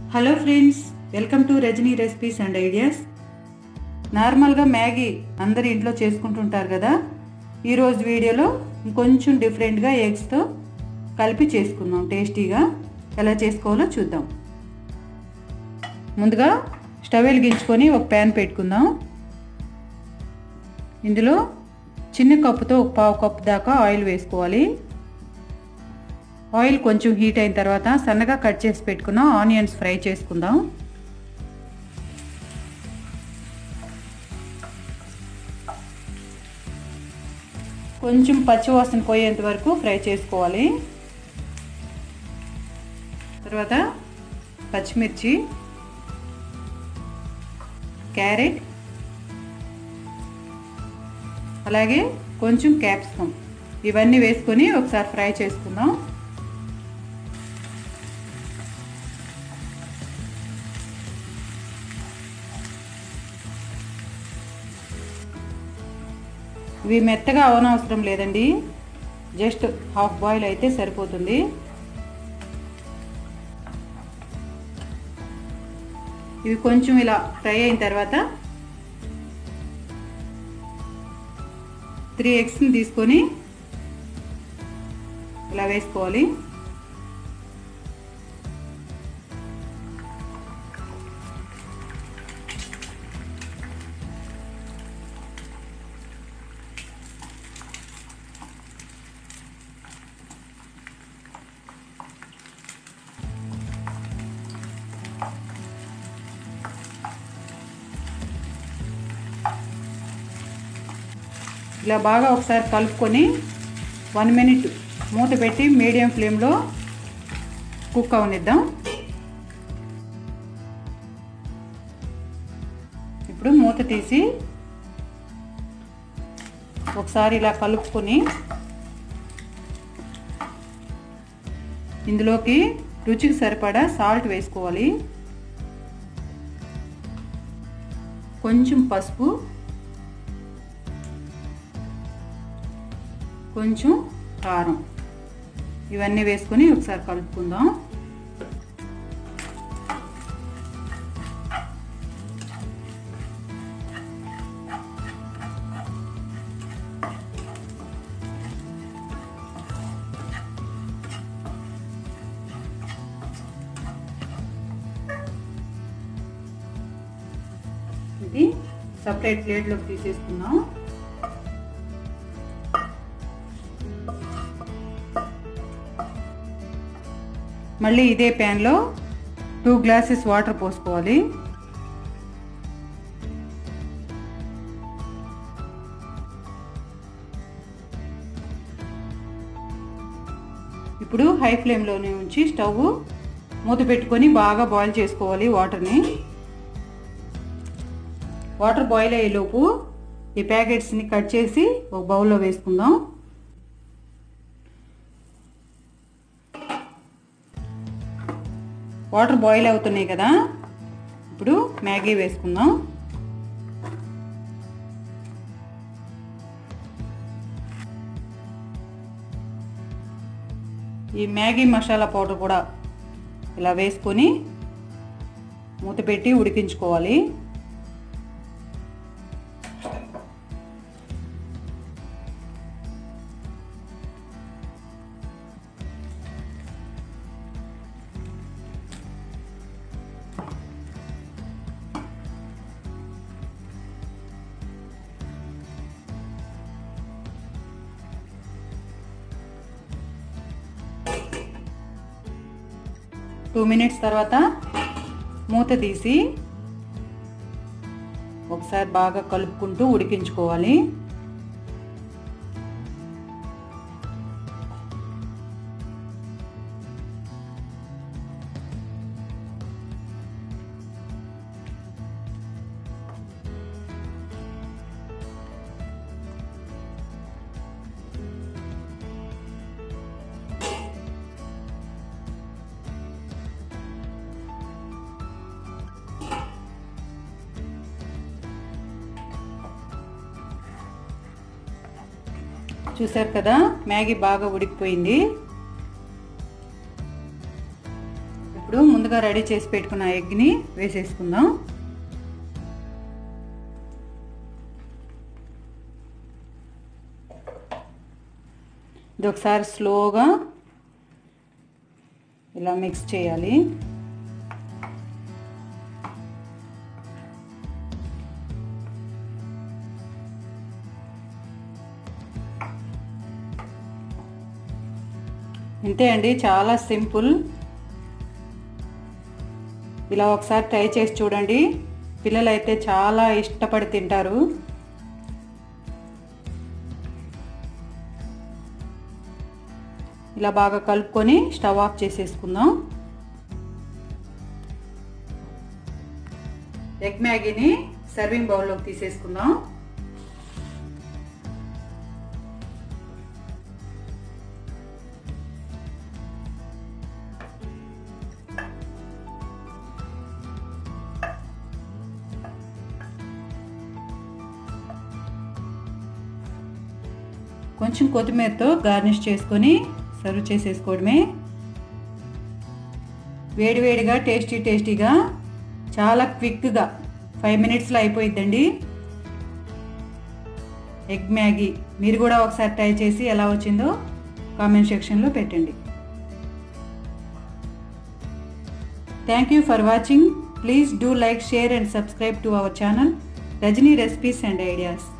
hello friends welcome to Rajani recipes and ideas నార్మల్గా Maggi అందరు ఇంట్లో చేసుకుంటుంటారు కదా ఈరోజు వీడియోలో ఇంకొంచెం డిఫరెంట్గా ఎగ్స్తో కలిపి చేసుకుందాం టేస్టీగా ఎలా చేసుకోవాలో చూద్దాం ముందుగా స్టవ్ వెలిగించుకొని ఒక ప్యాన్ పెట్టుకుందాం ఇందులో చిన్న కప్పుతో ఒక పావు కప్పు దాకా ఆయిల్ వేసుకోవాలి ఆయిల్ కొంచెం హీట్ అయిన తర్వాత సన్నగా కట్ చేసి పెట్టుకున్న ఆనియన్స్ ఫ్రై చేసుకుందాం కొంచెం పచ్చివాసన పోయేంత వరకు ఫ్రై చేసుకోవాలి తర్వాత పచ్చిమిర్చి క్యారెట్ అలాగే కొంచెం క్యాప్సికమ్ ఇవన్నీ వేసుకొని ఒకసారి ఫ్రై చేసుకుందాం ఇవి మెత్తగా అవనవసరం లేదండి జస్ట్ హాఫ్ బాయిల్ అయితే సరిపోతుంది ఇవి కొంచెం ఇలా ఫ్రై అయిన తర్వాత త్రీ ఎగ్స్ని తీసుకొని ఇలా వేసుకోవాలి ఇలా బాగా ఒకసారి కలుపుకొని వన్ మినిట్ మూత పెట్టి మీడియం ఫ్లేమ్లో కుక్ అవనిద్దాం ఇప్పుడు మూత తీసి ఒకసారి ఇలా కలుపుకొని ఇందులోకి రుచికి సరిపడా సాల్ట్ వేసుకోవాలి కొంచెం పసుపు కొంచెం కారం ఇవన్నీ వేసుకొని ఒకసారి కలుపుకుందాం ఇది సపరేట్ ప్లేట్లోకి తీసేసుకుందాం మళ్ళీ ఇదే ప్యాన్లో టూ గ్లాసెస్ వాటర్ పోసుకోవాలి ఇప్పుడు హై ఫ్లేమ్లోనే ఉంచి స్టవ్ మూత పెట్టుకొని బాగా బాయిల్ చేసుకోవాలి వాటర్ని వాటర్ బాయిల్ అయ్యేలోపు ఈ ప్యాకెట్స్ని కట్ చేసి ఒక బౌల్లో వేసుకుందాం వాటర్ బాయిల్ అవుతున్నాయి కదా ఇప్పుడు మ్యాగీ వేసుకుందాం ఈ మ్యాగీ మసాలా పౌడర్ కూడా ఇలా వేసుకొని మూత పెట్టి ఉడికించుకోవాలి టూ మినిట్స్ తర్వాత మూత తీసి ఒకసారి బాగా కలుపుకుంటూ ఉడికించుకోవాలి చూసారు కదా మ్యాగీ బాగా ఉడికిపోయింది ఇప్పుడు ముందుగా రెడీ చేసి పెట్టుకున్న ఎగ్ని వేసేసుకుందాం ఇది ఒకసారి స్లోగా ఇలా మిక్స్ చేయాలి ఇంతే అండి చాలా సింపుల్ ఇలా ఒకసారి ట్రై చేసి చూడండి పిల్లలు అయితే చాలా ఇష్టపడి తింటారు ఇలా బాగా కలుపుకొని స్టవ్ ఆఫ్ చేసేసుకుందాం ఎగ్ మ్యాగీని సర్వింగ్ బౌల్లోకి తీసేసుకుందాం కొంచెం కొత్తిమీరతో గార్నిష్ చేసుకొని సర్వ్ చేసేసుకోవడమే వేడివేడిగా టేస్టీ టేస్టీగా చాలా క్విక్గా ఫైవ్ మినిట్స్లో అయిపోయిద్దండి ఎగ్ మ్యాగీ మీరు కూడా ఒకసారి ట్రై చేసి ఎలా వచ్చిందో కామెంట్ సెక్షన్లో పెట్టండి thank you for watching please do like share and subscribe to our channel Rajani recipes and ideas